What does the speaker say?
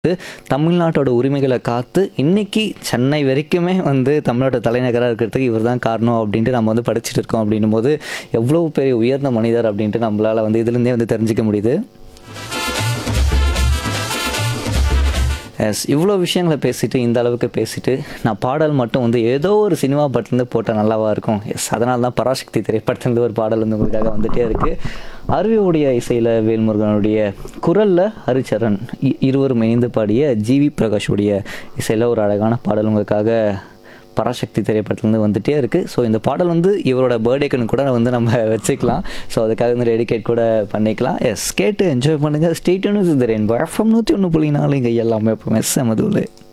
தமிழ்நாட்டோட உரிமைகளை காத்து இன்னைக்கு சென்னை வரைக்குமே வந்து தமிழ்நாட்டோட தலைநகராக இருக்கிறதுக்கு இவர் தான் காரணம் அப்படின்ட்டு நம்ம வந்து படிச்சுட்டு இருக்கோம் அப்படின்னும் போது எவ்வளோ பெரிய உயர்ந்த மனிதர் அப்படின்ட்டு நம்மளால் வந்து இதுலேருந்தே வந்து தெரிஞ்சுக்க முடியுது எஸ் இவ்வளோ விஷயங்களை பேசிட்டு இந்த அளவுக்கு பேசிட்டு நான் பாடல் மட்டும் வந்து ஏதோ ஒரு சினிமா பட்டிலேருந்து போட்டால் நல்லாவா இருக்கும் எஸ் அதனால தான் பராசக்தி திரைப்படத்துலேருந்து ஒரு பாடல் வந்து உங்களுக்காக வந்துட்டே இருக்குது அருவியுடைய இசையில் வேல்முருகனுடைய குரலில் ஹரிச்சரன் இ- இருவரும் இணைந்து பாடிய ஜிவி பிரகாஷுடைய இசையில் ஒரு அழகான பாடல் உங்களுக்காக பராசக்தி திரைப்படத்துலேருந்து வந்துட்டே இருக்குது ஸோ இந்த பாடல் வந்து இவரோட பர்த்டேக்குன்னு கூட வந்து நம்ம வச்சுக்கலாம் ஸோ அதுக்காக வந்து டெடிகேட் கூட பண்ணிக்கலாம் எஸ் கேட்டு என்ஜாய் பண்ணுங்கள் ஸ்டேட் ஒன்று இந்த ரெயின்போ எஃப்எம் நூற்றி ஒன்று புள்ளி நாலு இங்கே எல்லாமே எப்பவுமே செமதுலே